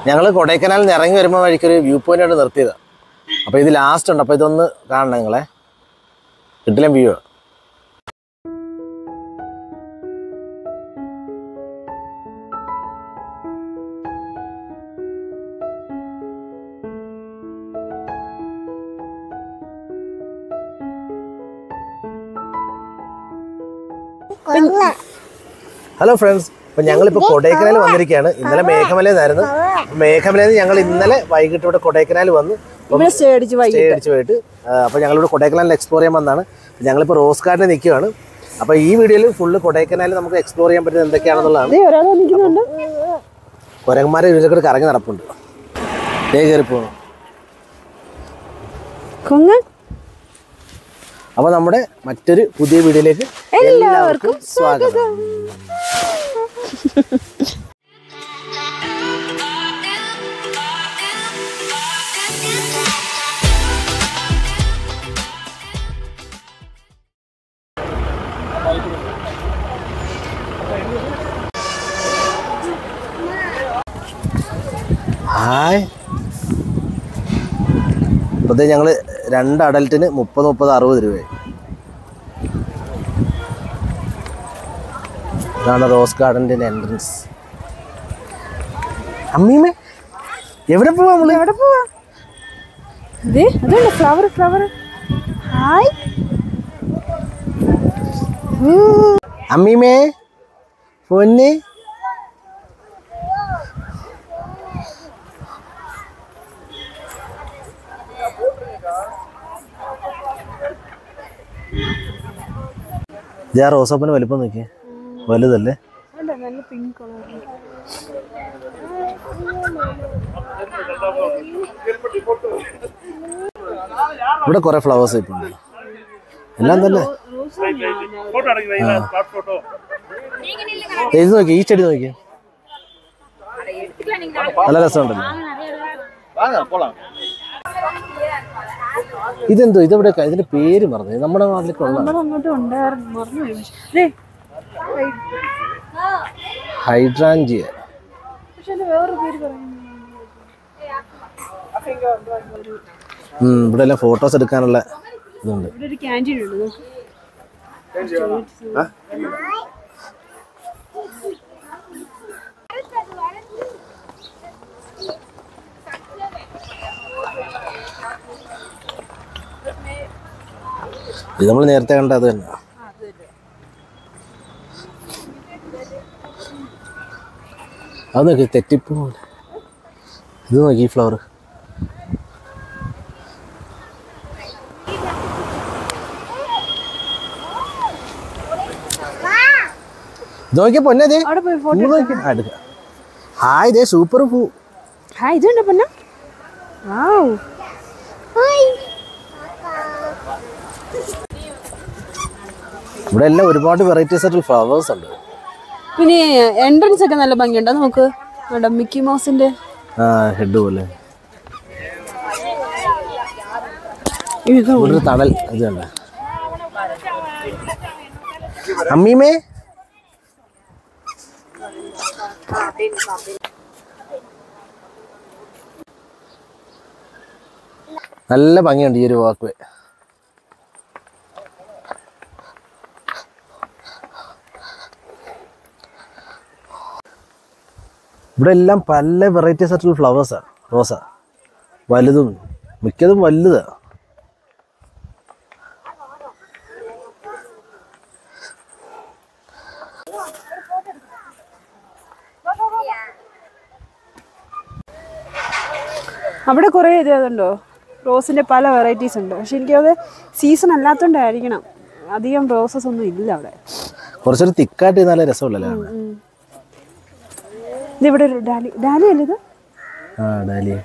ഞങ്ങൾ കൊടൈക്കനാലിൽ നിന്ന് ഇറങ്ങി വരുമ്പോൾ വഴിക്കൊരു വ്യൂ പോയിന്റ് ആയിട്ട് നിർത്തിയതാണ് അപ്പോൾ ഇത് ലാസ്റ്റ് ഉണ്ട് അപ്പോൾ ഇതൊന്ന് കാണണം നിങ്ങളെ കിട്ടില്ല വ്യൂ ഹലോ ഫ്രണ്ട്സ് അപ്പോൾ ഞങ്ങളിപ്പോൾ കൊടൈക്കനാൽ വന്നിരിക്കുകയാണ് ഇന്നലെ മേഘമലയിൽ നിന്നായിരുന്നു മേഘമലയിൽ നിന്ന് ഞങ്ങൾ ഇന്നലെ വൈകിട്ട് ഇവിടെ കൊടൈക്കനാൽ വന്ന് ഇവിടെ സ്റ്റേ അടിച്ച് വൈകി സ്റ്റേ അടിച്ച് പോയിട്ട് അപ്പോൾ ഞങ്ങളിവിടെ കൊടൈക്കനാലിൽ എക്സ്പ്ലോർ ചെയ്യാൻ വന്നതാണ് അപ്പോൾ ഞങ്ങളിപ്പോൾ റോസ് ഗാർഡനിൽ നിൽക്കുകയാണ് അപ്പോൾ ഈ വീഡിയോയിൽ ഫുള്ള് കൊടൈക്കനാലിൽ നമുക്ക് എക്സ്പ്ലോർ ചെയ്യാൻ പറ്റുന്നത് എന്തൊക്കെയാണെന്നുള്ളതാണ് അതേ ഒരാൾ നിൽക്കുന്നുണ്ട് കുരങ്ങന്മാരെ ഇതിലൊക്കെ കറങ്ങി നടപ്പുണ്ട് ദേ കയറി പോകുന്നു കൊങ്ങ അപ്പോൾ നമ്മുടെ മറ്റൊരു പുതിയ വീഡിയോയിലേക്ക് എല്ലാവർക്കും സ്വാഗതം ഹായ് അപ്പോൾ ഞങ്ങൾ രണ്ട് അഡൽറ്റിന് മുപ്പത് മുപ്പത് അറുപത് രൂപയായി ഇതാണ് റോസ് ഗാർഡൻ്റെ എൻട്രൻസ് അമ്മീമേ എവിടെ പോവാ നമ്മള് എവിടെ പോവാ ഇതേ അതുണ്ട് ഫ്ലവർ ഫ്ലവർ ഹായ് അമ്മീമേ പൊന്നെ ഇതാ റോസപ്പിന് വലിപ്പം നോക്കിയേ വലുതല്ലേ നല്ല പിങ്ക് കളർ ഇവിടെ കുറെ ഫ്ലവേഴ്സ് ഇപ്പം ഉണ്ട് എല്ലാം തന്നെ ദേ ഇത് നോക്കി ഈ ചെടി നോക്കി നല്ല രസമുണ്ടല്ലോ ഇതെന്തോ ഇതെവിടെ ഇതിന്റെ പേര് മറന്നു നമ്മുടെ നാട്ടിലൊക്കെ ഉള്ള നമ്മൾ അങ്ങോട്ട് ഉണ്ടായിരുന്നു മറന്നു പോയി പക്ഷേ ദേ, ഹൈഡ്രാഞ്ചിയ പക്ഷെ അതിന്റെ വേറൊരു പേര് പറയുന്നു ഉം, ഇവിടെ എല്ലാം ഫോട്ടോസ് എടുക്കാനുള്ള ഇതുണ്ട് ഇവിടെ ഒരു ക്യാൻറ്റീൻ ഉണ്ട് നോക്ക്. ഇത് നമ്മൾ നേരത്തെ കണ്ട അത് തന്നെ അത് നോക്കി തെറ്റിപ്പൂ പോലെ ഇത് നോക്കി ഈ ഫ്ലവർ നോക്കിയ പൊന്നെ ദേ അവിടെ പോയി പൂ നോക്കി ആ, എടുക്കാം ഹായ് ദേ സൂപ്പർ പൂ ഹായ് ഇതുണ്ട് പൊന്ന വാവ് ഇവിടെ എല്ലാം ഒരുപാട് വെറൈറ്റീസ് ആയിട്ടുള്ള ഫ്ലവേഴ്സ് ഉണ്ട് പിന്നെ എൻട്രൻസ് ഒക്കെ നല്ല ഭംഗിയുണ്ടോ നമുക്ക് അവിടെ മിക്കി മൗസിന്റെ ആ ഹെഡ് പോലെ ഇത് ഇവിടെ ഒരു തണൽ ഇത് കണ്ട അമ്മീമേ നല്ല ഭംഗിയുണ്ട് ഈ ഒരു വാക്ക് ഇവിടെ എല്ലാം പല വെറൈറ്റീസ് ആയിട്ടുള്ള ഫ്ലവേഴ്സാണ് റോസ വലുതും മിക്കതും വലുതാണ് അവിടെ കുറേ ഇത് അതുണ്ടോ റോസിന്റെ പല വെറൈറ്റീസ് ഉണ്ട് പക്ഷെ എനിക്കത് സീസൺ അല്ലാത്തോണ്ടായിരിക്കണം അധികം റോസസ് ഒന്നും ഇല്ല അവിടെ കുറച്ചൊരു തിക്കായിട്ട് നല്ല രസമുള്ളല്ലേ കാണാൻ? ഇത് ഇവിടെ ഒരു ഡാലി ഡാലി അല്ലേ ഇത് ആ ഡാലിയ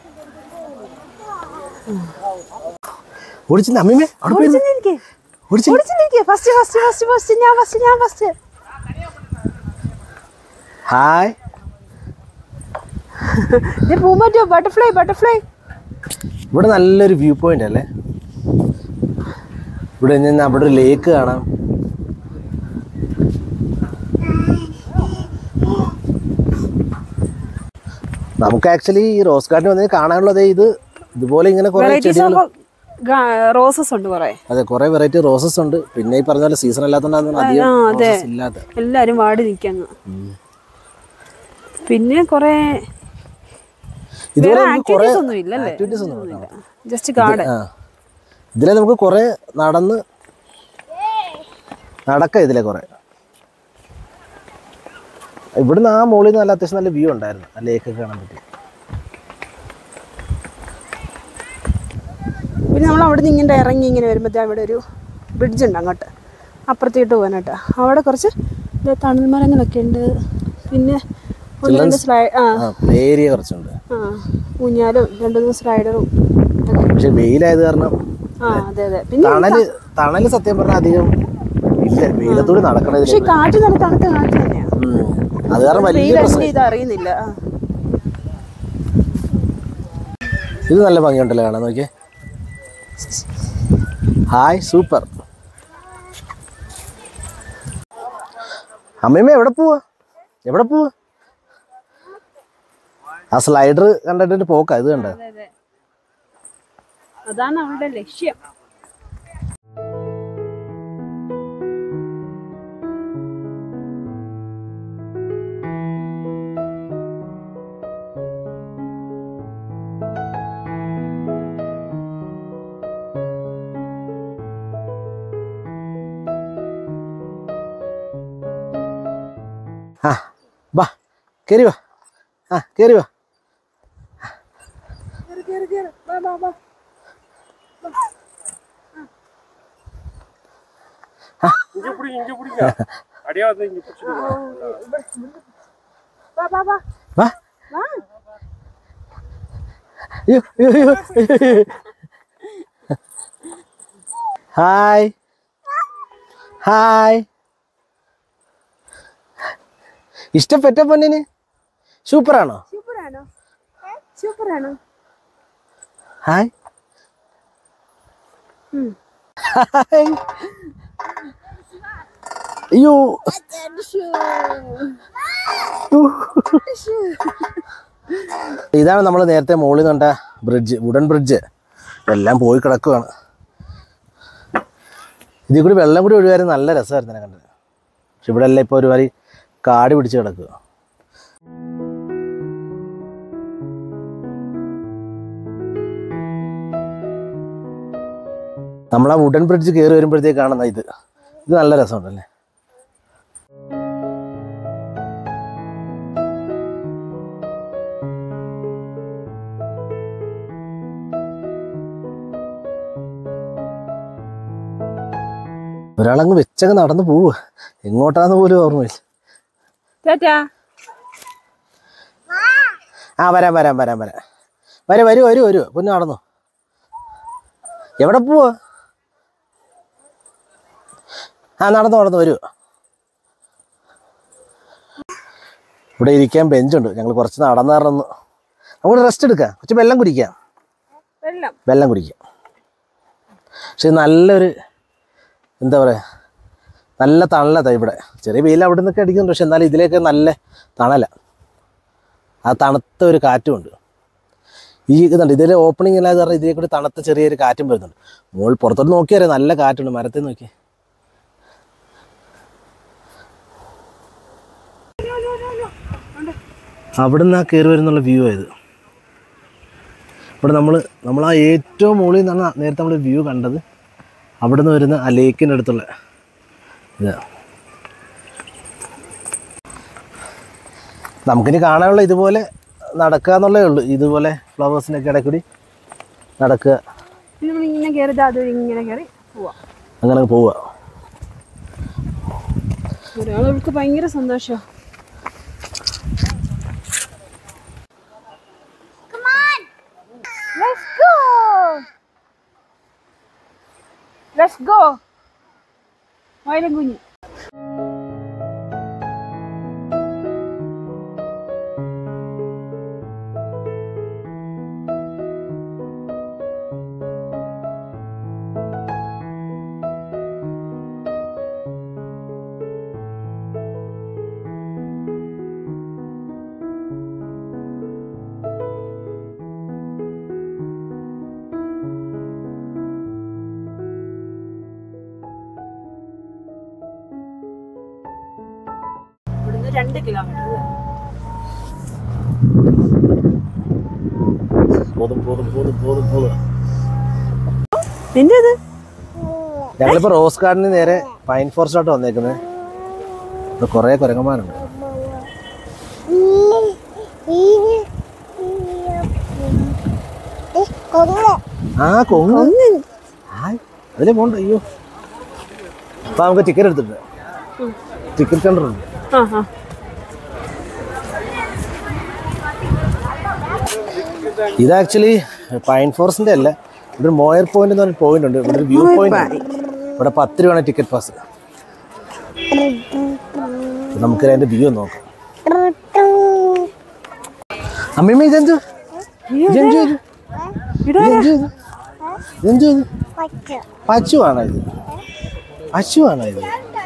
ഓടിച്ചില്ല അമ്മീമേ അവിടെ പോയി ഇരുന്ന്. ഓടിച്ചിരിക്കേ ഓടിച്ചില്ല ഓടിച്ചിരിക്കേ ഫസ്റ്റ് ഫസ്റ്റ് ഫസ്റ്റ് ഫസ്റ്റ് ഞാൻ ഫസ്റ്റ് ഞാൻ ഫസ്റ്റ് ഹായ് ഇത് പൂമ്പാറ്റോ ബട്ടർഫ്ലൈ ബട്ടർഫ്ലൈ ഇവിടെ നല്ലൊരു വ്യൂ പോയിന്റ് അല്ലേ ഇവിടെ നിന്ന് അവിടെ ഒരു ലേക്ക് കാണാം നമുക്ക് ആക്ച്വലി ഈ റോസ് ഗാർഡൻ വന്നതിന് കാണാനുള്ളത് ഇത് ഇതുപോലെ ഇങ്ങനെ കുറേ വെറൈറ്റീസ് ചെടികൾ ഓഫ് റോസസ് ഉണ്ട് കുറേ അതെ കുറേ വെറൈറ്റി റോസസ് ഉണ്ട് പിന്നെ ഈ പറഞ്ഞ പോലെ സീസൺ അല്ലാത്തതുകൊണ്ടാണ് അധികം ആ, അതെ. roses ഇല്ലാത്ത എല്ലാരും വാടി നിൽക്കങ്ങ് പിന്നെ കുറേ ഇതുപോലെ വേറെ നമുക്ക് കുറേ ആക്ടിവിറ്റീസ് ഒന്നും ഇല്ലല്ലേ ആക്ടിവിറ്റീസ് ഒന്നും ഇല്ല. ജസ്റ്റ് ഗാർഡൻ ആ ഇതിലെ നമുക്ക് കുറേ നടന്ന് നടക്കാം ഇതിലെ കുറേ ഇവിടുന്ന് ആ മുകളിൽ നിന്ന് നല്ല അത്യാവശ്യം നല്ല വ്യൂ ഉണ്ടായിരുന്നു ആ ലേക്കൊക്കെ കാണാൻ പറ്റി പിന്നെ നമ്മൾ അവിടെ നിന്ന് ഇങ്ങനെ ഇറങ്ങി ഇങ്ങനെ വരുമ്പോഴത്തേ അവിടെ ഒരു ബ്രിഡ്ജ് ഉണ്ട് അങ്ങോട്ട് അപ്പുറത്തേട്ട് പോകാനായിട്ട് അവിടെ കുറച്ച് ഇത് തണൽ മരങ്ങളൊക്കെ ഉണ്ട് പിന്നെ ഒന്ന് രണ്ട് സ്ലൈഡ് ആ ആ പ്ലേ ഏരിയ കുറച്ചുണ്ട് ആ ഊഞ്ഞാലും രണ്ടു മൂന്ന് സ്ലൈഡറും പക്ഷെ വെയിലായത് കാരണം ആ അതെ അതെ പിന്നെ തണല് തണല് സത്യം പറഞ്ഞാൽ അധികം ഇല്ല വെയിലത്തൂടി നടക്കണത് പക്ഷെ കാറ്റ് നല്ല തണുത്ത കാറ്റ് തന്നെയാണ് അത് കാരണം വലിയ വെയിൽ പ്രശ്നം അതിൻ്റെ ഇത് അറിയുന്നില്ല ആ ഇത് നല്ല ഭംഗിയുണ്ടല്ലോ കാണാൻ നോക്കിയേ ഹായ് സൂപ്പർ അമ്മയമ്മ എവിടെ പോവാ എവിടെ പോവാ ആ സ്ലൈഡർ കണ്ടിട്ട് പോക്കാ ഇത് കണ്ട അതെ അതെ അതാണ് അവളുടെ ലക്ഷ്യം ആ വാ കയറി വാ ആ കയറി വാ இங்க பிடிங்க இங்க பிடிங்க அடியா வந்து இங்க பிடிச்சிடுங்க വാ വാ വാ വാ വാ അയ്യോ, അയ്യോ, അയ്യോ, അയ്യോ. ഹായ് ഹായ് ഇഷ്ടപ്പെട്ട പൊന്നിന് സൂപ്പറാണോ സൂപ്പറാണോ സൂപ്പറാണോ ഹായ് ഉം. ഹായ് അയ്യോ ഇതാണ് നമ്മൾ നേരത്തെ മുകളിൽ കണ്ട ബ്രിഡ്ജ് വുഡൻ ബ്രിഡ്ജ് എല്ലാം പോയി കിടക്കുകയാണ് ഇതിൽ കൂടി വെള്ളം കൂടി ഒഴുകാൻ നല്ല രസമായിരുന്നു ഞാൻ കണ്ടത് പക്ഷെ ഇവിടെ എല്ലാം ഇപ്പോൾ ഒരുമാതിരി കാട് പിടിച്ച് കിടക്കുക നമ്മൾ ആ വുഡൻ ബ്രിഡ്ജ് കയറി വരുമ്പോഴത്തേക്ക് കാണുന്ന ഇത് ഇത് നല്ല രസമുണ്ടല്ലേ ഒരാളങ്ങ് വെച്ചങ്ങ് നടന്നു പോവുക എങ്ങോട്ടാന്ന് പോലും ഓർമ്മയില്ല ടാറ്റാ ആ വരാം വരാം വരാം വരാം വരെ വരൂ വരൂ വരൂ പൊന്നു നടന്നു എവിടെ പോവാ ആ നടന്നു നടന്നു വരൂ ഇവിടെ ഇരിക്കാൻ ബെഞ്ചുണ്ട് ഞങ്ങൾ കുറച്ച് നടന്നു നടന്നു നമുക്ക് റെസ്റ്റ് എടുക്കാം കുറച്ച് വെള്ളം കുടിക്കാം വെള്ളം വെള്ളം കുടിക്കാം പക്ഷെ നല്ലൊരു എന്താ പറയുക നല്ല തണലതാ ഇവിടെ ചെറിയ വെയിൽ അവിടെ നിന്നൊക്കെ അടിക്കുന്നുണ്ട് പക്ഷെ എന്നാലും ഇതിലേക്ക് നല്ല തണല ആ തണുത്ത ഒരു കാറ്റും ഉണ്ട് ഈ ഇതുണ്ട് ഇതിൽ ഓപ്പണിംഗ് ഇല്ലാതെ പറഞ്ഞാൽ ഇതിലെ കൂടി തണുത്ത ചെറിയൊരു കാറ്റും വരുന്നുണ്ട് മുകളിൽ പുറത്തോട്ട് നോക്കിയാലേ നല്ല കാറ്റുണ്ട് മരത്തിൽ നോക്കി അവിടെ നിന്ന് ആ കയറി വരുന്നുള്ള വ്യൂ ആയത് ഇവിടെ നമ്മൾ നമ്മൾ ആ ഏറ്റവും മുകളിൽ നിന്നാണ് നേരത്തെ നമ്മൾ വ്യൂ കണ്ടത് അവിടെ നിന്ന് വരുന്ന ആ ലേക്കിൻ്റെ അടുത്തുള്ള ഇത് നമുക്കിനി കാണാനുള്ള ഇതുപോലെ നടക്കുക എന്നുള്ളേ ഉള്ളൂ ഇതുപോലെ ഫ്ലവേഴ്സിൻ്റെ ഒക്കെ ഇടയ്ക്കൂടി നടക്കുക പിന്നെ നമ്മൾ ഇങ്ങനെ കയറി അതുവഴി ഇങ്ങനെ കയറി പോവാം അങ്ങനെ അങ്ങ് പോവുക ഒരാൾക്ക് ഭയങ്കര സന്തോഷം Let's go! Let's go! വയലും കുഞ്ഞ് രണ്ട് കിലോമീറ്റർ പോതും പോതും പോതും പോതും പോതും നിന്റെ ഇത് ഞങ്ങളിപ്പോ റോസ് ഗാർഡന് നേരെ പൈൻ ഫോറസ്റ്റിലോട്ട് വന്നേക്കുന്നത് ഇവിടെ കുറേ കുരങ്ങന്മാരുണ്ട് ആ കൊങ്ങ് ഹായ് അതിലെ പോണ്ട അയ്യോ അപ്പൊ നമുക്ക് ടിക്കറ്റ് എടുത്തിട്ടുണ്ട് ടിക്കറ്റ് കൗണ്ടർ ഉണ്ട് ആ ആ ഇത് ആക്ച്വലി പൈൻ ഫോറസ്റ്റിന്റെ അല്ല ഇവിടെ ഒരു മോയർ പോയിന്റ് എന്ന് പറഞ്ഞ പോയിന്റ് ഉണ്ട് ഇവിടെ ഒരു വ്യൂ പോയിന്റ് ഇവിടെ പത്ത് രൂപയാണ് ടിക്കറ്റ് പാസ് നമുക്ക് അതിന്റെ വ്യൂ നോക്കാം അമ്മമ്മ ഇതെന്തു ഇതെന്തു ഇത്? ഇതെന്തു ഇത്? ഇതെന്തു ഇത്? പശുവാണോ ഇത് പശുവാണോ ഇത്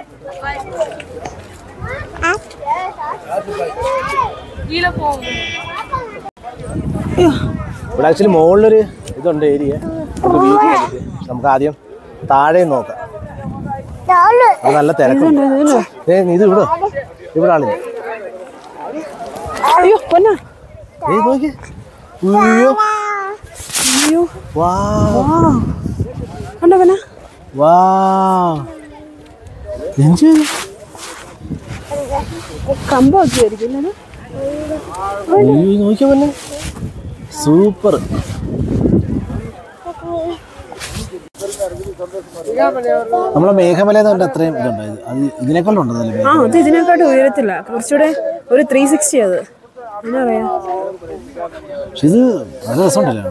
ഇവിടെ ആക്ച്വലി മുകളിലൊരു ഇതുണ്ട് ഏരിയ നമുക്ക് വ്യൂ നമുക്ക് ആദ്യം താഴെ നോക്കാം അത് നല്ല തിരക്കുണ്ട് ഏ നീ ഇത് ഇവിടെ ഇവിടെ ആളില്ല അയ്യോ പൊന്നാ ഏ നോക്കി അയ്യോ അയ്യോ വാ ആ കണ്ടോ പൊന്നാ വാ എന്ത് കമ്പൊക്കെ ആയിരിക്കും അല്ലേ അയ്യോ നോക്കിയ പിന്നെ സൂപ്പർ നമ്മളെ മേഘമല എന്ന് പറഞ്ഞാൽ അത്രയും ഇതുണ്ടായത് അത് ഇതിനേക്കാളും ഉണ്ടല്ലോ ആ അത് ഇതിനെക്കാട്ടും ഉയരത്തില്ല കുറച്ചുകൂടെ ഒരു ത്രീ സിക്സ്റ്റി അത് എന്നാ പറയാ പക്ഷെ ഇത് നല്ല രസമുണ്ടല്ലോ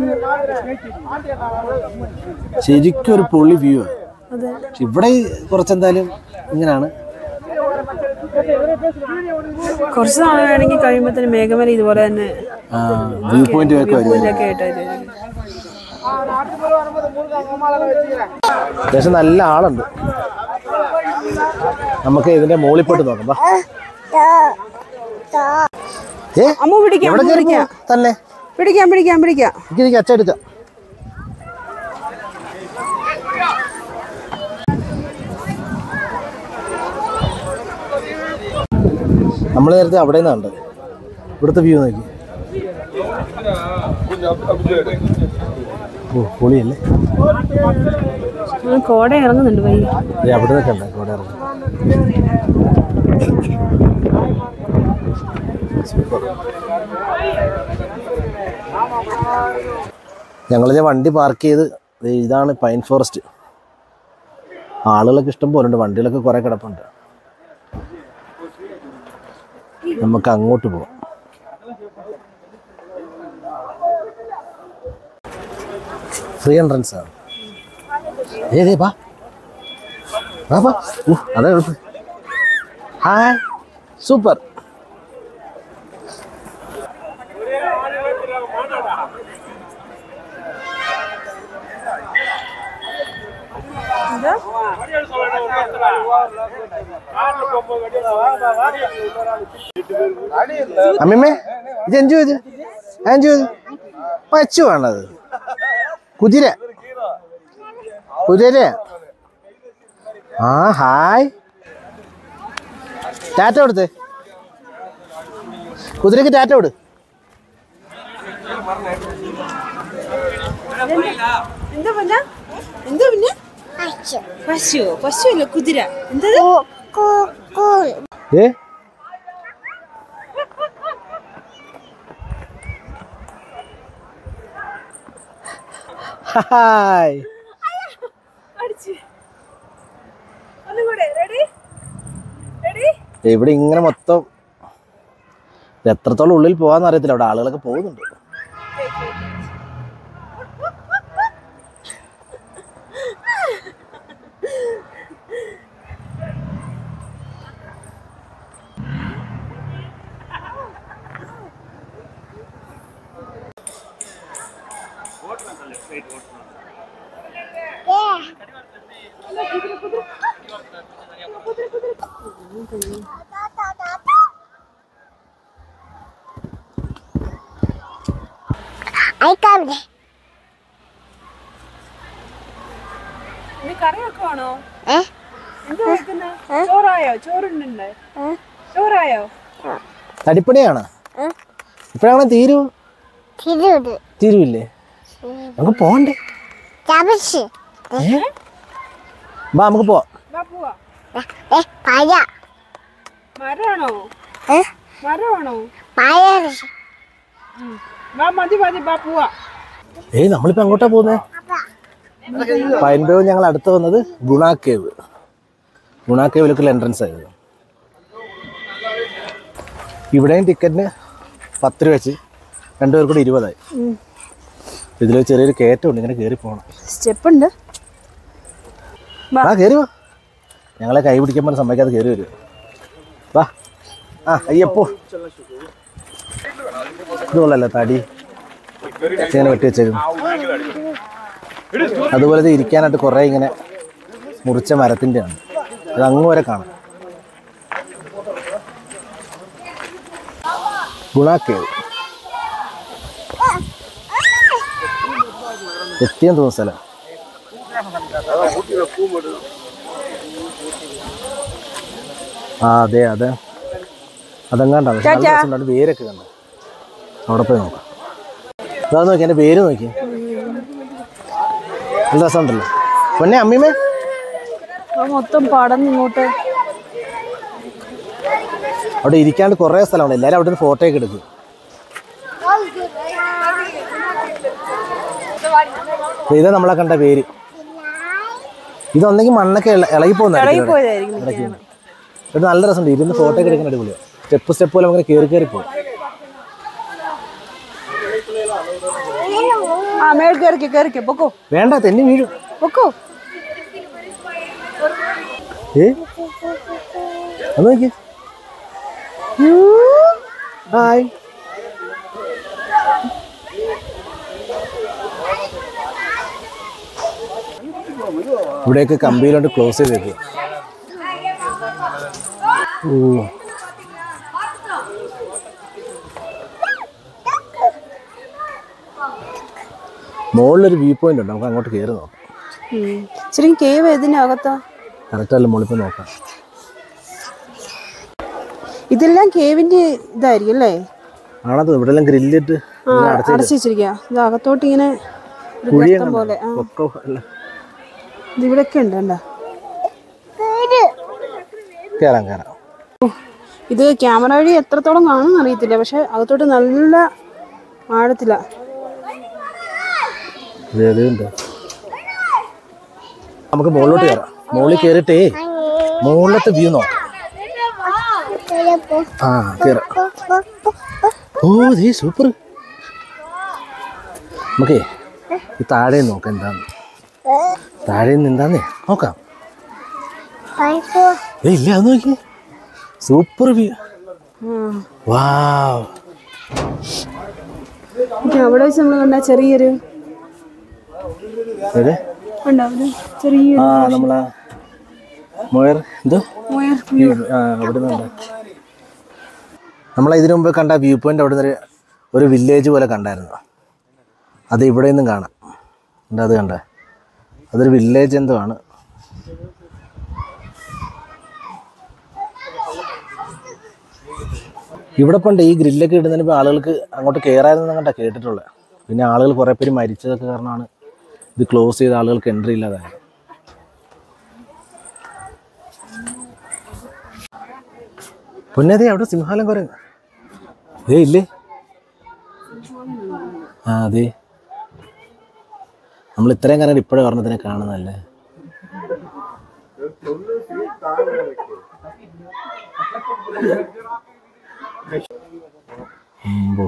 ശരിക്കും ഒരു പൊള്ളി വ്യൂ ആണ് അതെ പക്ഷെ ഇവിടെ കുറച്ചെന്തായാലും ഇങ്ങനെയാണ് കുറച്ച് നാൾ വേണമെങ്കിൽ കഴിയുമ്പോഴത്തേന് മേഘമല ഇതുപോലെ തന്നെ വ്യൂ പോയിന്റ് ഒക്കെ വരും ഇതൊക്കെ ആയിട്ടായിരിക്കും അത്യാവശ്യം നല്ല ആളുണ്ട് നമുക്ക് ഇതിന്റെ മുകളിൽ പോയിട്ട് നോക്കാം ബാ. ഏ അമ്മ പിടിക്കാം എവിടെ അമ്മ കയറി പിടിക്കാം പോവും? തന്നെ പിടിക്കാം പിടിക്കാം പിടിക്കാം എനിക്ക് എനിക്ക് അച്ഛ എടുക്കാം നമ്മൾ നേരത്തെ അവിടെ നിന്നാണ് കണ്ടത് ഇവിടുത്തെ വ്യൂ നോക്കി ഓ പൊളിയല്ലേ ആ, കോട ഇറങ്ങുന്നുണ്ട് വൈകി ദേ അവിടെ നിന്നൊക്കെ ഉണ്ട് ഇവിടെ ഇറങ്ങി ഞങ്ങളിത് വണ്ടി പാർക്ക് ചെയ്ത് ദേ ഇതാണ് പൈൻ ഫോറസ്റ്റ് ആളുകളൊക്കെ ഇഷ്ടം പോലെ ഉണ്ട് വണ്ടികളൊക്കെ കുറെ കിടപ്പുണ്ട് നമുക്ക് അങ്ങോട്ട് പോവാം ഫ്രീ എൻട്രൻസ് ആണ് ഏ ദേ ബാ വാ വാ ഊ, അതാ എളുപ്പം ഹായ് സൂപ്പർ അമ്മിമ്മേ ഇത് എൻജോ ഇത് എൻജോ ഇത് പച്ചു ആണത് കുതിര കുതിര ആ ഹായ് ടാറ്റ കൊടുത്തേ കുതിരക്ക് ടാറ്റ കൊടു എന്താ പൊന്ന എന്താ പിന്നെ പശു പശു അല്ല കുതിര എന്താ ഏ ഹായ് റെഡി റെഡി ഇവിടെ ഇങ്ങനെ മൊത്തം ഇത് എത്രത്തോളം ഉള്ളിൽ പോകാന്ന് അറിയത്തില്ല അവിടെ ആളുകളൊക്കെ പോകുന്നുണ്ട് ഇത് കറിയൊക്കെ ആണോ എന്താ വെക്കുന്നത് ചോറായോ ചോറുണ്ടേ ചോറായോ തടിപ്പണിയാണ് ഇപ്പോഴാണ് തീരൂ തിരുട് തീരുവില്ലേ നമുക്ക് പോണ്ടേ ചമച്ച് ഏ? വാ നമുക്ക് പോവാം വാ പോവാ ഏ പഴ മരമാണോ ഏ മരമാണോ പഴ വാ മതി മതി വാ പോവാ ഏയ് നമ്മളിപ്പോ എങ്ങോട്ടാ പോകുന്നേ പൈൻപേവ് ഞങ്ങൾ അടുത്ത് വന്നത് ഗുണ കേവ് ഗുണ കേവിലേക്കുള്ള എൻട്രൻസ് ആയിരുന്നു ഇവിടെയും ടിക്കറ്റിന് പത്ത് രൂപ വെച്ച് രണ്ടുപേർ കൂടി ഇരുപതായി ഇതിൽ ചെറിയൊരു കയറ്റമുണ്ട് ഇങ്ങനെ കയറി പോകണം സ്റ്റെപ്പ് ഉണ്ട് വാ. ആ കയറി വാ ഞങ്ങളെ കൈ പിടിക്കുമ്പോൾ സമ്മതിക്കാതെ കയറി വരും വാ ആ അയ്യപ്പോ ഇതുപോലല്ലേ തടി ഇങ്ങനെ വെട്ടി വെച്ചേക്കുന്നു അതുപോലെ ഇത് ഇരിക്കാനായിട്ട് കുറേ ഇങ്ങനെ മുറിച്ച മരത്തിൻ്റെ ആണ് അത് അങ്ങ് വരെ കാണാം ഗുണാക്കേവ് എത്തിയെന്ന് തോന്നുന്ന സ്ഥലം ആ അതെ അതെ അതെങ്ങാണ്ടാണ് പക്ഷെ നല്ല രസമുണ്ട്. അതിന്റെ വേരൊക്കെ കണ്ടു അവിടെ പോയി നോക്കാം അതാ നോക്കി എൻ്റെ പേര് നോക്കി നല്ല രസമുണ്ടല്ലോ പൊന്നെ അമ്മീമേ അത് മൊത്തം പടന്ന് ഇങ്ങോട്ട് അവിടെ ഇരിക്കാണ്ട് കുറേ സ്ഥലമുണ്ട് എല്ലാവരും അവിടെ നിന്ന് ഫോട്ടോ ഒക്കെ എടുക്കും ദേ ഇതാ നമ്മളെ കണ്ട പേര് ഇതൊന്നെങ്കിൽ മണ്ണൊക്കെ ഇള- ഇളകി പോകുന്നതായിരിക്കും ഇവിടെ. പോയതായിരിക്കും ഇത് നല്ല രസമുണ്ട് ഇരുന്ന് ഫോട്ടോ ഒക്കെ എടുക്കാൻ അടിപൊളിയാണ് സ്റ്റെപ്പ് സ്റ്റെപ്പ് പോലെ അങ്ങനെ കയറി കയറി പോകും ആ മേൽ കയറിക്കോ കയറിക്കോ പൊക്കോ വേണ്ട തെന്നി വീഴും പൊക്കോ ഏ അത് നോക്കി ഹായ് ഇവിടെയൊക്കെ കമ്പിയിലോട്ട് ക്ലോസ് ചെയ്തേക്ക് ഓ മുകളിലൊരു വ്യൂ പോയിന്റ് ഉണ്ട് നമുക്ക് അങ്ങോട്ട് കയറി നോക്കാം ഉം. ശരിക്കും കേവ് ഇതിനകത്താ കറക്റ്റ് അല്ല മുകളിൽ നോക്കാം ഇതെല്ലാം കേവിന്റെ ഇതായിരിക്കും അല്ലേ ആണത് ഇവിടെ എല്ലാം ഗ്രില്ലിട്ട് ആ അടച്ചു വെച്ചിരിക്കുക ഇത് അകത്തോട്ട് ഇങ്ങനെ ഒരു കുഴിയും ഗർത്തം പോലെ ആ പൊക്കോ അല്ല ഇത് ഇവിടെയൊക്കെ ഉണ്ട് കണ്ടോ കയറാം കയറാം ഇത് ക്യാമറ വഴി എത്രത്തോളം കാണുമെന്ന് അറിയത്തില്ല പക്ഷെ അകത്തോട്ട് നല്ല ആഴത്തില ഉണ്ട് നമുക്ക് മുകളിലോട്ട് കയറാം മുകളിൽ കയറിയിട്ടേ മുകളിലത്തെ വ്യൂ നോക്കാം ആ കയറാം ഓ ദേ സൂപ്പർ നമുക്കേ ഈ താഴെ നോക്കാം എന്താന്ന് താഴെ നിന്ന് എന്താന്നേ നോക്കാം പൈപ്പോ ഏ ഇല്ല അത് നോക്കി സൂപ്പർ വ്യൂ വാവ് അവിടെ വെച്ച് നമ്മൾ കണ്ട ചെറിയൊരു ഏത് ഉണ്ടോ ഒരു ചെറിയൊരു ആ നമ്മളാ മോയർ എന്തോ മോയർ വ്യൂ ആ അവിടെ നിന്നുണ്ട് നമ്മൾ ഇതിനു മുമ്പ് കണ്ട വ്യൂ പോയിന്റ് അവിടെ നിന്ന് ഒരു വില്ലേജ് പോലെ കണ്ടായിരുന്നു അത് ഇവിടെ നിന്നും കാണാം ഉണ്ട് അത് കണ്ട അതൊരു വില്ലേജ് എന്തോ ആണ് ഇവിടെ പണ്ട് ഈ ഗ്രില്ലൊക്കെ ഇടുന്നതിന് മുമ്പ് ആളുകൾക്ക് അങ്ങോട്ട് കയറായിരുന്നു കണ്ടാ കേട്ടിട്ടുള്ളത് പിന്നെ ആളുകൾ കുറേ പേര് മരിച്ചതൊക്കെ കാരണമാണ് ഇത് ക്ലോസ് ചെയ്ത ആളുകൾക്ക് എൻട്രി ഇല്ലാതായത് പൊന്നതേ അവിടെ സിംഹാലം കുറെ ഏ ഇല്ലേ ആ അതെ നമ്മൾ ഇത്രയും കാലം ഇപ്പോഴും പറഞ്ഞതിനെ കാണുന്നല്ലേ അമ്പോ.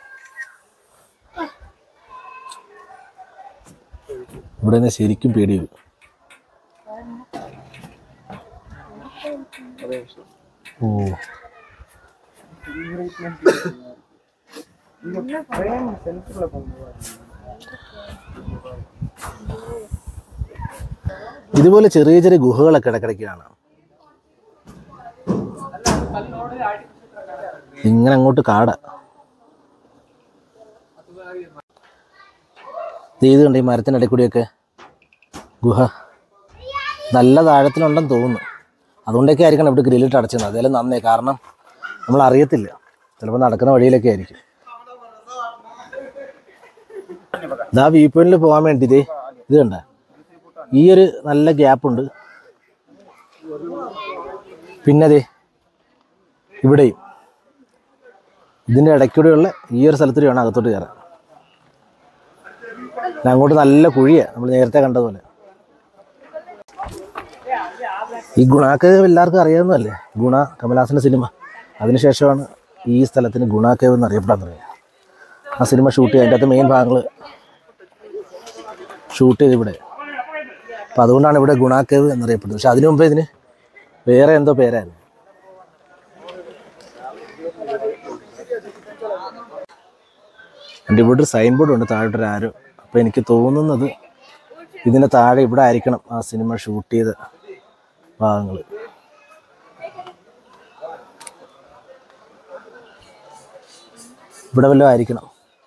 ഇവിടെ നിന്ന് ശരിക്കും പേടി വരും ഓ ഇതുപോലെ ചെറിയ ചെറിയ ഗുഹകളൊക്കെ ഇടക്കിടയ്ക്ക് കാണാം ഇങ്ങനെ അങ്ങോട്ട് കാട ഇത് കണ്ട് ഈ മരത്തിനിടയിൽ കൂടിയൊക്കെ ഗുഹ നല്ല താഴത്തിലുണ്ടെന്ന് തോന്നുന്നു അതുകൊണ്ടൊക്കെ ആയിരിക്കണം ഇവിടെ ഗ്രില്ലിട്ട് അടച്ചത് അതേലും നന്നേ കാരണം നമ്മൾ അറിയത്തില്ല ചിലപ്പോൾ നടക്കുന്ന വഴിയിലൊക്കെ ആയിരിക്കും ഇതാ വ്യൂ പോയിന്റിൽ പോകാൻ വേണ്ടിയിട്ട് ഇത് കണ്ട ഈ ഒരു നല്ല ഗ്യാപ്പുണ്ട് പിന്നെ അതെ ഇവിടെയും ഇതിൻ്റെ ഇടയ്ക്കൂടെയുള്ള ഈ ഒരു സ്ഥലത്തൂടെ വേണം അകത്തോട്ട് കയറാൻ പിന്നെ അങ്ങോട്ട് നല്ല കുഴിയാണ് നമ്മൾ നേരത്തെ കണ്ടതുപോലെ ഈ ഗുണാക്കേവ് എല്ലാവർക്കും അറിയാവുന്നതല്ലേ ഗുണ കമലഹാസൻ്റെ സിനിമ അതിനുശേഷമാണ് ഈ സ്ഥലത്തിന് ഗുണാക്കേവ് എന്ന് അറിയപ്പെടാൻ തുടങ്ങിയത് ആ സിനിമ ഷൂട്ട് ചെയ്ത് അതിൻ്റെ അകത്ത് മെയിൻ ഭാഗങ്ങൾ ഷൂട്ട് ചെയ്ത് ഇവിടെ അപ്പം അതുകൊണ്ടാണ് ഇവിടെ ഗുണാക്കേവ് എന്നറിയപ്പെടുന്നത് പക്ഷെ അതിനു മുമ്പേ ഇതിന് വേറെ എന്തോ പേരായിരുന്നു എൻ്റെ ഇവിടെ ഒരു സൈൻ ബോർഡ് ഉണ്ട് താഴോട്ടൊരു ആരോ അപ്പോൾ എനിക്ക് തോന്നുന്നത് ഇതിൻ്റെ താഴെ ഇവിടെ ആയിരിക്കണം ആ സിനിമ ഷൂട്ട് ചെയ്ത ഭാഗങ്ങൾ ഇവിടെ വല്ലതും ആയിരിക്കണം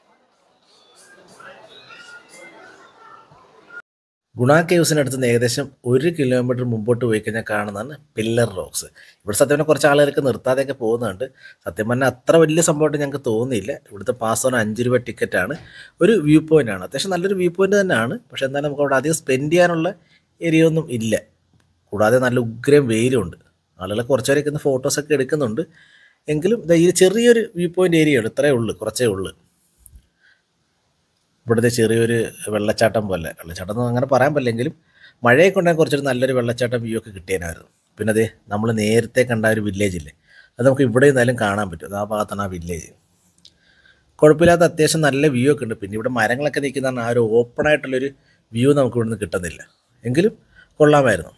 ഗുണ കേവ്സിനടുത്ത് നിന്ന് ഏകദേശം ഒരു കിലോമീറ്റർ മുമ്പോട്ട് പോയി കഴിഞ്ഞാൽ കാണുന്നതാണ് പില്ലർ റോക്സ് ഇവിടെ സത്യം പറഞ്ഞാൽ കുറച്ച് ആളുകൾക്ക് നിർത്താതെയൊക്കെ പോകുന്നുണ്ട് സത്യം പറഞ്ഞാൽ അത്ര വലിയ സംഭവമായിട്ട് ഞങ്ങൾക്ക് തോന്നിയില്ല ഇവിടുത്തെ പാസ് ഓൺ അഞ്ച് രൂപ ടിക്കറ്റാണ് ഒരു വ്യൂ പോയിന്റ് ആണ് അത്യാവശ്യം നല്ലൊരു വ്യൂ പോയിന്റ് തന്നെയാണ് പക്ഷേ എന്നാലും നമുക്ക് അവിടെ അധികം സ്പെൻഡ് ചെയ്യാനുള്ള ഏരിയ ഒന്നും ഇല്ല കൂടാതെ നല്ല ഉഗ്രം വെയിലുണ്ട് ആളുകൾ കുറച്ചുപേരൊക്കെ ഇന്ന് ഫോട്ടോസൊക്കെ എടുക്കുന്നുണ്ട് എങ്കിലും ദാ ഈ ചെറിയൊരു വ്യൂ പോയിന്റ് ഏരിയയാണ് ഇത്രയേ ഉള്ളൂ കുറച്ചേ ഉള്ളൂ ഇവിടുത്തെ ചെറിയൊരു വെള്ളച്ചാട്ടം പോലെ വെള്ളച്ചാട്ടം എന്ന് അങ്ങനെ പറയാൻ പറ്റില്ലെങ്കിലും മഴയൊക്കെ ഉണ്ടെങ്കിൽ കുറച്ചൊരു നല്ലൊരു വെള്ളച്ചാട്ടം വ്യൂ ഒക്കെ കിട്ടിയനായിരുന്നു പിന്നെ അതെ നമ്മൾ നേരത്തെ കണ്ട ഒരു വില്ലേജ് ഇല്ലേ അത് നമുക്ക് ഇവിടെ നിന്നാലും കാണാൻ പറ്റും അത് ആ ഭാഗത്താണ് ആ വില്ലേജ് കുഴപ്പമില്ലാത്ത അത്യാവശ്യം നല്ല വ്യൂ ഒക്കെ ഉണ്ട് പിന്നെ ഇവിടെ മരങ്ങളൊക്കെ നിൽക്കുന്നതാണ് ആ ഒരു ഓപ്പൺ ആയിട്ടുള്ളൊരു വ്യൂ നമുക്ക് ഇവിടുന്ന് കിട്ടുന്നില്ല എങ്കിലും കൊള്ളാമായിരുന്നു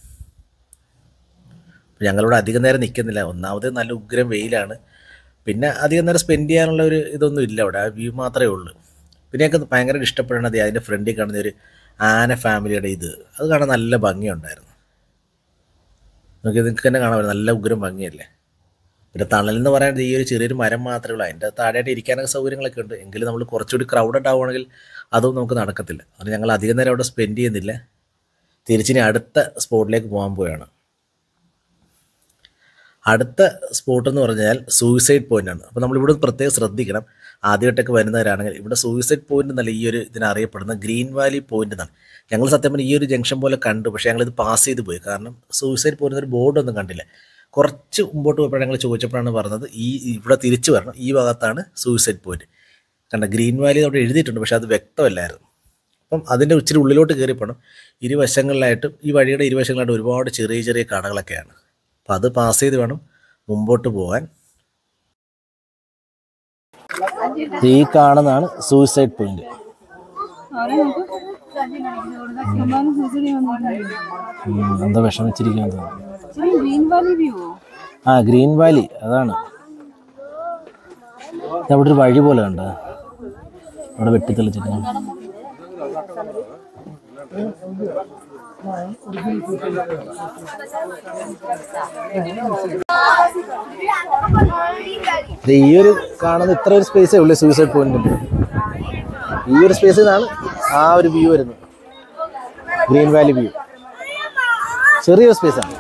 അപ്പോൾ ഞങ്ങളിവിടെ അധികം നേരം നിൽക്കുന്നില്ല ഒന്നാമത് നല്ല ഉഗ്രം വെയിലാണ് പിന്നെ അധികം നേരം സ്പെൻഡ് ചെയ്യാനുള്ള ഒരു ഇതൊന്നും ഇല്ല അവിടെ ആ വ്യൂ മാത്രമേ ഉള്ളൂ പിന്നെ ഞങ്ങൾക്ക് ഭയങ്കര ഇഷ്ടപ്പെടണത് അതിൻ്റെ ഫ്രണ്ടിൽ കാണുന്ന ഒരു ആന ഫാമിലിയുടെ ഇത് അത് കാണാൻ നല്ല ഭംഗിയുണ്ടായിരുന്നു നമുക്ക് നിങ്ങൾക്ക് തന്നെ കാണാൻ പറ്റും നല്ല ഉഗ്രം ഭംഗിയല്ലേ പിന്നെ തണലെന്ന് പറയുന്നത് ഈ ഒരു ചെറിയൊരു മരം മാത്രമേ ഉള്ളൂ അതിൻ്റെ താഴെയായിട്ട് ഇരിക്കാനൊക്കെ സൗകര്യങ്ങളൊക്കെ ഉണ്ട് എങ്കിലും നമ്മൾ കുറച്ചുകൂടി ക്രൗഡഡ് ആവുകയാണെങ്കിൽ അതും നമുക്ക് നടക്കത്തില്ല അതുകൊണ്ട് ഞങ്ങൾ അധികം നേരം അവിടെ സ്പെൻഡ് ചെയ്യുന്നില്ല തിരിച്ചിനി അടുത്ത സ്പോട്ടിലേക്ക് പോകാൻ പോവുകയാണ് അടുത്ത സ്പോട്ട് എന്ന് പറഞ്ഞാൽ സൂയിസൈഡ് പോയിന്റ് ആണ് അപ്പോൾ നമ്മൾ ഇവിടെ പ്രത്യേകം ശ്രദ്ധിക്കണം ആദ്യമായിട്ടൊക്കെ വരുന്നവരാണെങ്കിൽ ഇവിടെ സൂയിസൈഡ് പോയിന്റ് എന്നല്ല ഈ ഒരു ഇതിനറിയപ്പെടുന്ന ഗ്രീൻ വാലി പോയിന്റ് എന്നാണ് ഞങ്ങൾ സത്യം പറഞ്ഞാൽ ഈ ഒരു ജംഗ്ഷൻ പോലെ കണ്ടു പക്ഷേ ഞങ്ങളിത് പാസ് ചെയ്ത് പോയി കാരണം സൂയിസൈഡ് പോയിന്റ് ഒരു ബോർഡൊന്നും കണ്ടില്ല കുറച്ച് മുമ്പോട്ട് പോയപ്പോൾ ഞങ്ങൾ ചോദിച്ചപ്പോഴാണ് പറഞ്ഞത് ഈ ഇവിടെ തിരിച്ചു വരണം ഈ ഭാഗത്താണ് സൂയിസൈഡ് പോയിന്റ് കണ്ട ഗ്രീൻ വാലി അവിടെ എഴുതിയിട്ടുണ്ട് പക്ഷേ അത് വ്യക്തമല്ലായിരുന്നു അപ്പം അതിൻ്റെ ഇച്ചിരി ഉള്ളിലോട്ട് കയറി പോകണം ഇരുവശങ്ങളിലായിട്ടും ഈ വഴിയുടെ ഇരുവശങ്ങളിലായിട്ട് ഒരുപാട് ചെറിയ ചെറിയ കടകളൊക്കെയാണ് അപ്പം അത് പാസ് ചെയ്ത് വേണം മുമ്പോട്ട് പോകാൻ ഈ കാണുന്നതാണ് സൂയിസൈഡ് പോയിന്റ് എന്താ വിഷമിച്ചിരിക്കാൻ തോന്നുന്നു ആ ഗ്രീൻ വാലി അതാണ് ഇത് അവിടെ ഒരു വഴി പോലെ കണ്ട അവിടെ വെട്ടിത്തെളിച്ചിട്ട് ഇത് ഈ ഒരു കാണുന്ന ഇത്ര ഒരു സ്പേസേ ഉള്ളൂ സൂയിസൈഡ് പോയിന്റ് ഈ ഒരു സ്പേസിൽ നിന്നാണ് ആ ഒരു വ്യൂ വരുന്നത് ഗ്രീൻ വാലി വ്യൂ ചെറിയൊരു സ്പേസാണ്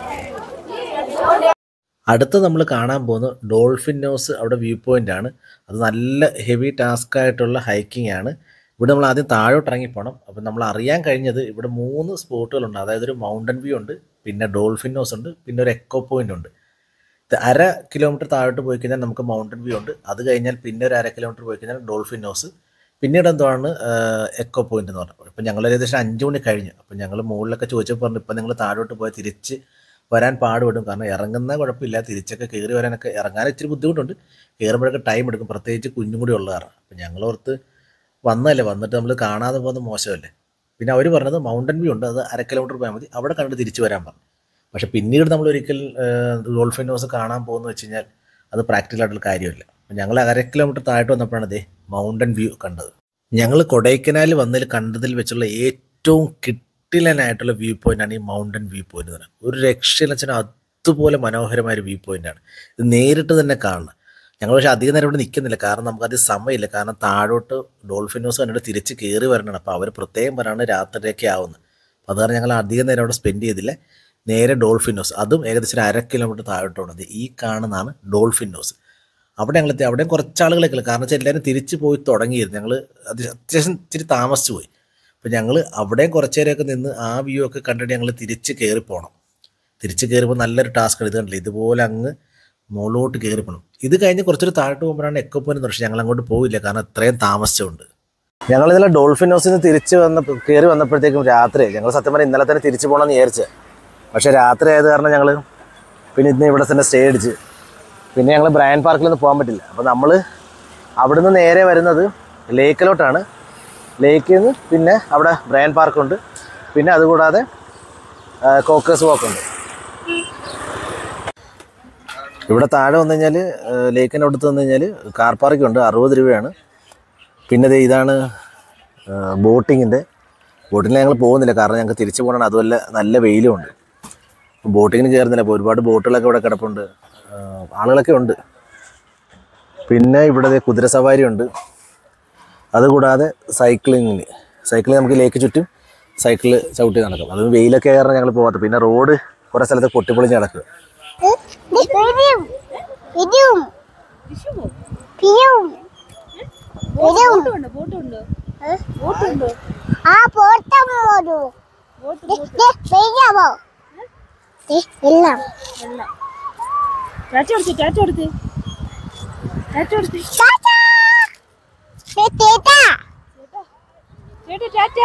അടുത്ത് നമ്മൾ കാണാൻ പോകുന്നത് ഡോൾഫിൻ നോസ് അവിടെ വ്യൂ പോയിന്റ് ആണ് അത് നല്ല ഹെവി ടാസ്ക് ആയിട്ടുള്ള ഹൈക്കിംഗ് ആണ് ഇവിടെ നമ്മൾ ആദ്യം താഴോട്ട് ഇറങ്ങി പോകണം അപ്പം നമ്മൾ അറിയാൻ കഴിഞ്ഞത് ഇവിടെ മൂന്ന് സ്പോട്ടുകളുണ്ട് അതായത് ഒരു മൗണ്ടൻ വ്യൂ ഉണ്ട് പിന്നെ ഡോൾഫിൻ നോസ് ഉണ്ട് പിന്നെ ഒരു എക്കോ പോയിന്റ് ഉണ്ട് ഇത് അര കിലോമീറ്റർ താഴോട്ട് പോയി കഴിഞ്ഞാൽ നമുക്ക് മൗണ്ടൻ വ്യൂ ഉണ്ട് അത് കഴിഞ്ഞാൽ പിന്നെ ഒരു അര കിലോമീറ്റർ പോയി കഴിഞ്ഞാൽ ഡോൾഫിൻ നോസ് പിന്നീട് എന്താണ് എക്കോ പോയിന്റ് എന്ന് പറഞ്ഞത് ഇപ്പം ഞങ്ങൾ ഏകദേശം അഞ്ച് മണി കഴിഞ്ഞു അപ്പം ഞങ്ങൾ മുകളിലൊക്കെ ചോദിച്ചപ്പോൾ പറഞ്ഞു ഇപ്പം നിങ്ങൾ താഴോട്ട് പോയാൽ തിരിച്ച് വരാൻ പാടുപെടും കാരണം ഇറങ്ങുന്ന കുഴപ്പമില്ല തിരിച്ചൊക്കെ കയറി വരാനൊക്കെ ഇറങ്ങാൻ ഇച്ചിരി ബുദ്ധിമുട്ടുണ്ട് കയറുമ്പോഴൊക്കെ ടൈം എടുക്കും പ്രത്യേകിച്ച് കുഞ്ഞും കൂടി ഉള്ള കാരണം അപ്പം ഞങ്ങൾ ഓർത്ത് വന്നതല്ലേ വന്നിട്ട് നമ്മൾ കാണാതെ പോകുന്നത് മോശമല്ലേ പിന്നെ അവർ പറഞ്ഞത് മൗണ്ടൻ വ്യൂ ഉണ്ട് അത് അര കിലോമീറ്റർ പോയാൽ മതി അവിടെ കണ്ടിട്ട് തിരിച്ചു വരാൻ പറഞ്ഞു പക്ഷെ പിന്നീട് നമ്മൾ ഒരിക്കൽ ഡോൾഫിൻ ഹൗസ് കാണാൻ പോകുന്ന വെച്ച് കഴിഞ്ഞാൽ അത് പ്രാക്ടിക്കൽ ആയിട്ടുള്ള കാര്യമില്ല അപ്പം ഞങ്ങൾ അര കിലോമീറ്റർ താഴോട്ട് വന്നപ്പോഴാണ് ദേ മൗണ്ടൻ വ്യൂ കണ്ടത് ഞങ്ങൾ കൊടൈക്കനാൽ വന്നതിൽ കണ്ടതിൽ വെച്ചുള്ള ഏറ്റവും കിട്ടിലനായിട്ടുള്ള വ്യൂ പോയിന്റാണ് ഈ മൗണ്ടൻ വ്യൂ പോയിന്റ് എന്ന് പറയുന്നത് ഒരു രക്ഷയില്ല വെച്ചാൽ അതുപോലെ മനോഹരമായ ഒരു വ്യൂ പോയിന്റാണ് ഇത് നേരിട്ട് തന്നെ കാണണം ഞങ്ങൾ പക്ഷേ അധികം നേരം ഇവിടെ നിൽക്കുന്നില്ല കാരണം നമുക്കത് സമയമില്ല കാരണം താഴോട്ട് ഡോൾഫിൻ ഹൗസ് കണ്ടിട്ട് തിരിച്ച് കയറി വരണം അപ്പോൾ അവർ പ്രത്യേകം പറയാണ് രാത്രിയൊക്കെ ആവുന്നത് അപ്പോൾ അത് കാരണം ഞങ്ങൾ അധികം നേരം അവിടെ സ്പെൻഡ് ചെയ്തില്ല നേരെ ഡോൾഫിനോസ് അതും ഏകദേശം ഒരു അര കിലോമീറ്റർ താഴോട്ടുള്ളത് ഈ കാണുന്നതാണ് ഡോൾഫിനോസ് അവിടെ ഞങ്ങൾ എത്തി അവിടെയും കുറച്ച് ആളുകളൊക്കെ ഉള്ളു. കാരണം വെച്ചാൽ എല്ലാവരും തിരിച്ചു പോയി തുടങ്ങിയിരുന്നു ഞങ്ങൾ അത് അത്യാവശ്യം ഇച്ചിരി താമസിച്ചു പോയി അപ്പോൾ ഞങ്ങൾ അവിടെയും കുറച്ച് നേരമൊക്കെ നിന്ന് ആ വ്യൂ ഒക്കെ കണ്ടിട്ട് ഞങ്ങൾ തിരിച്ച് കയറി പോകണം തിരിച്ച് കയറുമ്പോൾ നല്ലൊരു ടാസ്ക് ഇത് കണ്ടില്ല ഇതുപോലെ അങ്ങ് മുകളിലോട്ട് കയറി പോകണം ഇത് കഴിഞ്ഞ് കുറച്ചൊരു താഴോട്ട് പോകുമ്പോഴാണ് എക്കോ പോയിന്റ് പക്ഷേ ഞങ്ങൾ അങ്ങോട്ട് പോയില്ല കാരണം അത്രയും താമസിച്ചുകൊണ്ട് ഞങ്ങൾ ഇന്നലെ ഡോൾഫിൻ ഹൗസിൽ നിന്ന് തിരിച്ച് വന്ന കയറി വന്നപ്പോഴത്തേക്കും രാത്രി ഞങ്ങൾ സത്യം പറഞ്ഞാൽ ഇന്നലെ തന്നെ തിരിച്ചു പോകണമെന്ന് വിചാരിച്ചത് പക്ഷേ രാത്രി ആയത് കാരണം ഞങ്ങൾ പിന്നെ ഇന്ന് ഇവിടെ തന്നെ സ്റ്റേ അടിച്ച് പിന്നെ ഞങ്ങൾ ബ്രയൻ പാർക്കിലൊന്നും പോകാൻ പറ്റില്ല അപ്പോൾ നമ്മൾ അവിടുന്ന് നേരെ വരുന്നത് ലേക്കിലോട്ടാണ് ലേക്കിൽ നിന്ന് പിന്നെ അവിടെ ബ്രയൻ പാർക്കുണ്ട് പിന്നെ അതുകൂടാതെ കോക്കേഴ്സ് വാക്ക് ഉണ്ട് ഇവിടെ താഴെ വന്നു കഴിഞ്ഞാൽ ലേക്കിൻ്റെ അടുത്ത് വന്നു കഴിഞ്ഞാൽ കാർ പാർക്കിംഗ് ഉണ്ട് അറുപത് രൂപയാണ് പിന്നെ ദേ ഇതാണ് ബോട്ടിങ്ങിൻ്റെ ബോട്ടിങ്ങിൽ ഞങ്ങൾ പോകുന്നില്ല കാരണം ഞങ്ങൾക്ക് തിരിച്ചു പോകണം അതുമല്ല നല്ല വെയിലും ഉണ്ട് ബോട്ടിങ്ങിന് കയറുന്നില്ല അപ്പോൾ ഒരുപാട് ബോട്ടുകളൊക്കെ ഇവിടെ കിടപ്പുണ്ട് ആ, ആളുകളൊക്കെ ഉണ്ട് പിന്നെ ഇവിടെ ദേ കുതിര സവാരി ഉണ്ട് അതുകൂടാതെ സൈക്ലിങ്ങിന് സൈക്കിൾ നമുക്ക് ലേക്ക് ചുറ്റും സൈക്കിൾ ചവിട്ടി നടക്കും അത് വെയിലൊക്കെ കാരണം ഞങ്ങൾ പോകാത്ത പിന്നെ റോഡ് കുറേ സ്ഥലത്ത് പൊട്ടിപ്പൊളിഞ്ഞ് കിടക്കുക ഇടിയും ഇടിയും പിയും പിയും ആ പോട്ടം പോടു പെയ്യാവോ എല്ലാം ടാറ്റ കൊടുത്ത് ടാറ്റ കൊടുത്ത് ടാറ്റ കൊടുത്ത് ടാറ്റാ തേറ്റാ ചേട്ടാ ടാറ്റ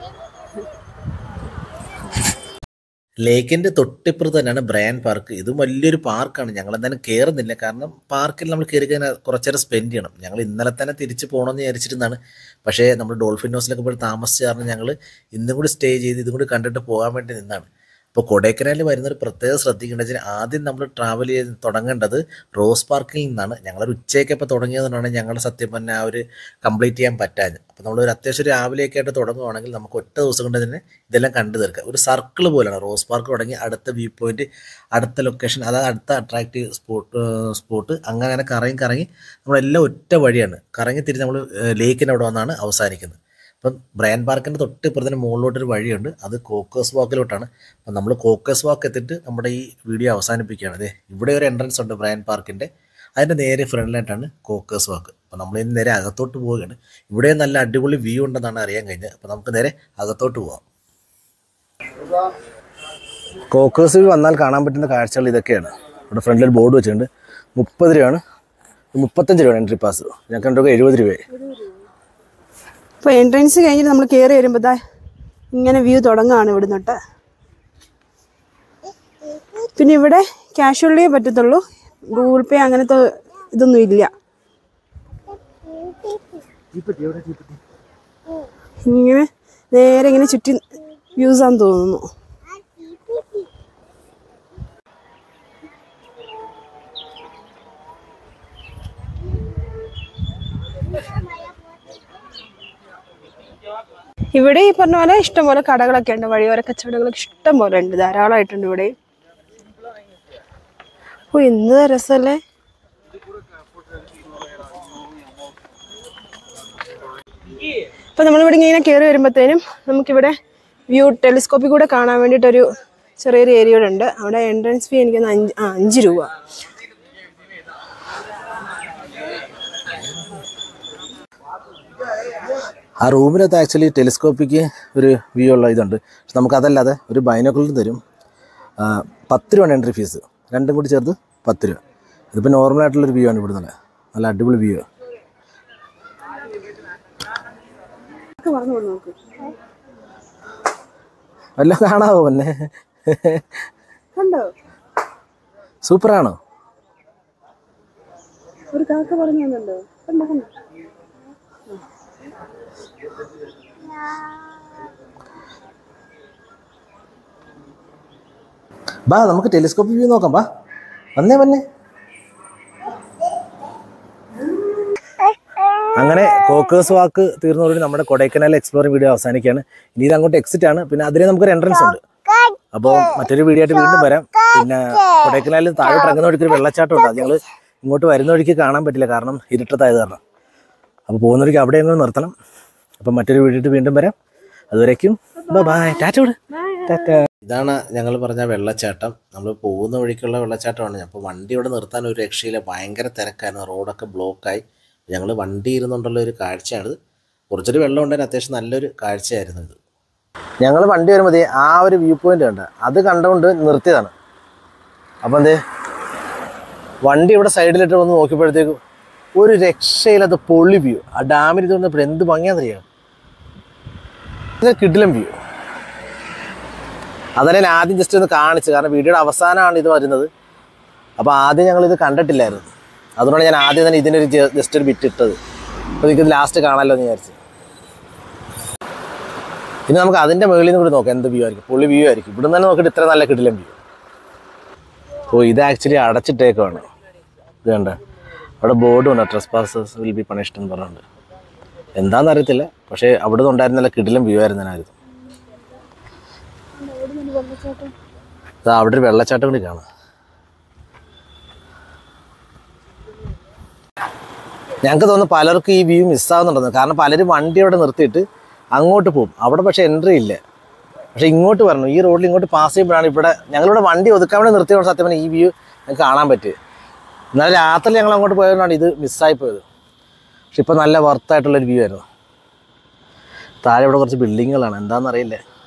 ലേക്കിൻ്റെ തൊട്ടിപ്പുറത്ത് തന്നെയാണ് ബ്രയൻ പാർക്ക് ഇതും വലിയൊരു പാർക്കാണ് ഞങ്ങൾ എന്തായാലും കയറുന്നില്ല കാരണം പാർക്കിൽ നമ്മൾ കയറി കഴിഞ്ഞാൽ കുറച്ചേരം സ്പെൻഡ് ചെയ്യണം ഞങ്ങൾ ഇന്നലെ തന്നെ തിരിച്ച് പോകണമെന്ന് വിചാരിച്ചിരുന്നതാണ് പക്ഷേ നമ്മൾ ഡോൾഫിൻ ഹൗസിലൊക്കെ പോയി താമസിച്ച കാരണം ഞങ്ങൾ ഇന്നും കൂടി സ്റ്റേ ചെയ്ത് ഇതും കൂടി കണ്ടിട്ട് പോകാൻ വേണ്ടി നിന്നാണ് അപ്പോൾ കൊടൈക്കനാലിൽ വരുന്നൊരു പ്രത്യേകം ശ്രദ്ധിക്കേണ്ടത് വെച്ചാൽ ആദ്യം നമ്മൾ ട്രാവൽ ചെയ്ത് തുടങ്ങേണ്ടത് റോസ് പാർക്കിൽ നിന്നാണ് ഞങ്ങളൊരു ഉച്ചയൊക്കെ ഇപ്പോൾ തുടങ്ങിയതുകൊണ്ടാണ് ഞങ്ങൾ സത്യം പറഞ്ഞാൽ ആ ഒരു കംപ്ലീറ്റ് ചെയ്യാൻ പറ്റാഞ്ഞത് അപ്പോൾ നമ്മൾ ഒരു അത്യാവശ്യം രാവിലെയൊക്കെ ആയിട്ട് തുടങ്ങുവാണെങ്കിൽ നമുക്ക് ഒറ്റ ദിവസം കൊണ്ട് തന്നെ ഇതെല്ലാം കണ്ടു തീർക്കാം ഒരു സർക്കിൾ പോലെയാണ് റോസ് പാർക്ക് തുടങ്ങി അടുത്ത വ്യൂ പോയിന്റ് അടുത്ത ലൊക്കേഷൻ അതായത് അടുത്ത അട്രാക്റ്റീവ് സ്പോട്ട് സ്പോട്ട് അങ്ങനെ അങ്ങനെ കറങ്ങി കറങ്ങി നമ്മളെല്ലാം ഒറ്റ വഴിയാണ് കറങ്ങി തിരിച്ച് നമ്മൾ ലേക്കിൻ്റെ അവിടെ വന്നാണ് അവസാനിക്കുന്നത് അപ്പം ബ്രയൻ പാർക്കിൻ്റെ തൊട്ട് ഇപ്പുറത്തിന് മുകളിലോട്ടൊരു വഴിയുണ്ട് അത് കോക്കേഴ്സ് വാക്കിലോട്ടാണ് അപ്പം നമ്മൾ കോക്കേഴ്സ് വാക്ക് എത്തിയിട്ട് നമ്മുടെ ഈ വീഡിയോ അവസാനിപ്പിക്കുകയാണ് അതെ ഇവിടെ ഒരു എൻട്രൻസ് ഉണ്ട് ബ്രയൻ പാർക്കിൻ്റെ അതിൻ്റെ നേരെ ഫ്രണ്ടിലായിട്ടാണ് കോക്കേഴ്സ് വാക്ക് അപ്പം നമ്മൾ ഇന്ന് നേരെ അകത്തോട്ട് പോവുകയാണ് ഇവിടെ നല്ല അടിപൊളി വ്യൂ ഉണ്ടെന്നാണ് അറിയാൻ കഴിഞ്ഞത് അപ്പം നമുക്ക് നേരെ അകത്തോട്ട് പോവാം കോക്കേഴ്സിൽ വന്നാൽ കാണാൻ പറ്റുന്ന കാഴ്ചകൾ ഇതൊക്കെയാണ് ഇവിടെ ഫ്രണ്ടിൽ ബോർഡ് വെച്ചിട്ടുണ്ട് മുപ്പത് രൂപയാണ് മുപ്പത്തഞ്ച് രൂപയാണ് എൻട്രി പാസ് ഞങ്ങൾക്ക് രണ്ടൊക്കെ എഴുപത് രൂപയായി അപ്പോൾ എൻട്രൻസ് കഴിഞ്ഞിട്ട് നമ്മൾ കയറി വരുമ്പോൾ ദാ ഇങ്ങനെ വ്യൂ തുടങ്ങുകയാണ് ഇവിടെ നിന്നിട്ട് പിന്നെ ഇവിടെ ക്യാഷ് ഉള്ളേ പറ്റത്തുള്ളൂ ഗൂഗിൾ പേ അങ്ങനത്തെ ഇതൊന്നും ഇല്ല ഇങ്ങനെ നേരെ ഇങ്ങനെ ചുറ്റി വ്യൂസ് ആണെന്ന് തോന്നുന്നു ഇവിടെ ഈ പറഞ്ഞ പോലെ ഇഷ്ടംപോലെ കടകളൊക്കെ ഉണ്ട് വഴിയോര കച്ചവടങ്ങളൊക്കെ ഇഷ്ടം പോലെ ഉണ്ട് ധാരാളമായിട്ടുണ്ട് ഇവിടെ ഓ എന്ത് രസമല്ലേ ഇപ്പൊ നമ്മളിവിടെ ഇങ്ങനെ കയറി വരുമ്പോഴത്തേനും നമുക്കിവിടെ വ്യൂ ടെലിസ്കോപ്പിൽ കൂടെ കാണാൻ വേണ്ടിയിട്ടൊരു ചെറിയൊരു ഏരിയ ഉണ്ട് അവിടെ എൻട്രൻസ് ഫീ എനിക്ക് അഞ്ച് ആ അഞ്ച് രൂപ ആ റൂമിനകത്ത് ആക്ച്വലി ടെലിസ്കോപ്പിക്ക് ഒരു വ്യൂ ഉള്ള ഇതുണ്ട് പക്ഷെ നമുക്കതല്ലാതെ ഒരു ബൈനോക്കുലർ തരും ആ, പത്ത് രൂപയാണ് എൻട്രി ഫീസ് രണ്ടും കൂടി ചേർത്ത് പത്ത് രൂപ ഇതിപ്പോൾ നോർമലായിട്ടുള്ളൊരു വ്യൂ ആണ് ഇവിടുന്ന് നല്ല അടിപൊളി വ്യൂ വല്ലതും കാണാവോ പിന്നെ കണ്ടോ സൂപ്പറാണോ ഒരു കാക്ക പറഞ്ഞു തന്നുണ്ടോ കണ്ടോ കണ്ടോ ബാ നമുക്ക് ടെലിസ്കോപ്പ് വ്യൂ നോക്കാം ബാ വന്നേ വന്നേ അങ്ങനെ കോക്കേഴ്സ് വാക്ക് തീർന്നതോടെ നമ്മുടെ കൊടൈക്കനാൽ എക്സ്പ്ലോറിംഗ് വീഡിയോ അവസാനിക്കുകയാണ് ഇനി ഇത് അങ്ങോട്ട് എക്സിറ്റ് ആണ് പിന്നെ അതിന് നമുക്കൊരു എൻട്രൻസ് ഉണ്ട് അപ്പോൾ മറ്റൊരു വീഡിയോ ആയിട്ട് വീണ്ടും വരാം പിന്നെ കൊടൈക്കനാലിൽ താഴോട്ട് ഇറങ്ങുന്ന വഴിക്ക് ഒരു വെള്ളച്ചാട്ടം ഉണ്ട് അത് ഞങ്ങൾ ഇങ്ങോട്ട് വരുന്ന വഴിക്ക് കാണാൻ പറ്റില്ല കാരണം ഇരുട്ടത്തായത് കാരണം അപ്പോൾ പോകുന്ന വഴിക്ക് അവിടെ എങ്ങനെ നിർത്തണം അപ്പോൾ മറ്റൊരു വീഡിയോ ആയിട്ട് വീണ്ടും വരാം അതുവരേക്കും ബൈ ടാറ്റ വിട് ടാറ്റ ഇതാണ് ഞങ്ങൾ പറഞ്ഞ വെള്ളച്ചാട്ടം നമ്മൾ പോകുന്ന വഴിക്കുള്ള വെള്ളച്ചാട്ടമാണ് അപ്പോൾ വണ്ടി ഇവിടെ നിർത്താൻ ഒരു രക്ഷയില്ല ഭയങ്കര തിരക്കായിരുന്നു റോഡൊക്കെ ബ്ലോക്കായി ഞങ്ങൾ വണ്ടി ഇരുന്നുകൊണ്ടുള്ള ഒരു കാഴ്ചയാണിത് കുറച്ചൊരു വെള്ളം ഉണ്ടായിരുന്നു അത്യാവശ്യം നല്ലൊരു കാഴ്ചയായിരുന്നു ഇത് ഞങ്ങൾ വണ്ടി വരുമ്പോൾ ദേ ആ ഒരു വ്യൂ പോയിന്റ് കണ്ട അത് കണ്ടുകൊണ്ട് നിർത്തിയതാണ് അപ്പം എന്തേ വണ്ടി ഇവിടെ സൈഡിലിട്ട് വന്ന് നോക്കിയപ്പോഴത്തേക്കും ഒരു രക്ഷയില്ലാത്ത പൊള്ളി വ്യൂ ആ ഡാമിൽ ഇത് വന്നപ്പോൾ എന്ത് ഭംഗിയാണെന്നറിയാം ഇത് കിടിലം വ്യൂ അതന്നെ ഞാൻ ആദ്യം ജസ്റ്റ് ഒന്ന് കാണിച്ചു കാരണം വീഡിയോയുടെ അവസാനമാണ് ഇത് വരുന്നത് അപ്പോൾ ആദ്യം ഞങ്ങൾ ഇത് കണ്ടിട്ടില്ലായിരുന്നു അതുകൊണ്ടാണ് ഞാൻ ആദ്യം തന്നെ ഇതിനൊരു ജസ്റ്റ് ഒരു ബിറ്റ് ഇട്ടത് അപ്പോൾ നിങ്ങൾക്ക് ലാസ്റ്റ് കാണാമല്ലോ എന്ന് വിചാരിച്ചു ഇനി നമുക്ക് അതിൻ്റെ മുകളിൽ നിന്ന് കൂടി നോക്കാം എന്ത് വ്യൂ ആയിരിക്കും പുള്ളി വ്യൂ ആയിരിക്കും ഇവിടെ തന്നെ നോക്കിയിട്ട് ഇത്ര നല്ല കിടിലം വ്യൂ ഓ ഇത് ആക്ച്വലി അടച്ചിട്ടേക്കുവാണ് ഇത് കണ്ട അവിടെ ബോർഡും ഉണ്ട് trespassers will be punished എന്ന് പറഞ്ഞുകൊണ്ട് എന്താണെന്ന് അറിയത്തില്ല പക്ഷേ അവിടെ നിന്ന് ഉണ്ടായിരുന്ന നല്ല കിടിലം വ്യൂ ആയിരുന്നു ഞാനായിരുന്നു ദാ അവിടെ ഒരു വെള്ളച്ചാട്ടം കൂടി കാണാം ഞങ്ങൾക്ക് തോന്നുന്നു പലർക്കും ഈ വ്യൂ മിസ്സാവുന്നുണ്ടെന്ന് കാരണം പലരും വണ്ടി അവിടെ നിർത്തിയിട്ട് അങ്ങോട്ട് പോകും അവിടെ പക്ഷേ എൻട്രി ഇല്ല പക്ഷേ ഇങ്ങോട്ട് വരണം ഈ റോഡിൽ ഇങ്ങോട്ട് പാസ് ചെയ്യുമ്പോഴാണ് ഇവിടെ ഞങ്ങളിവിടെ വണ്ടി ഒതുക്കാൻ വേണ്ടി നിർത്തിയോണ്ട് സത്യം പറഞ്ഞാൽ ഈ വ്യൂ ഞങ്ങൾക്ക് കാണാൻ പറ്റും എന്നാൽ രാത്രി ഞങ്ങൾ അങ്ങോട്ട് പോയതുകൊണ്ടാണ് ഇത് മിസ്സായി പോയത് പക്ഷെ ഇപ്പോൾ നല്ല വർത്തായിട്ടുള്ളൊരു വ്യൂ ആയിരുന്നു താഴെ ഇവിടെ കുറച്ച് ബിൽഡിങ്ങുകളാണ് എന്താണെന്നറിയില്ല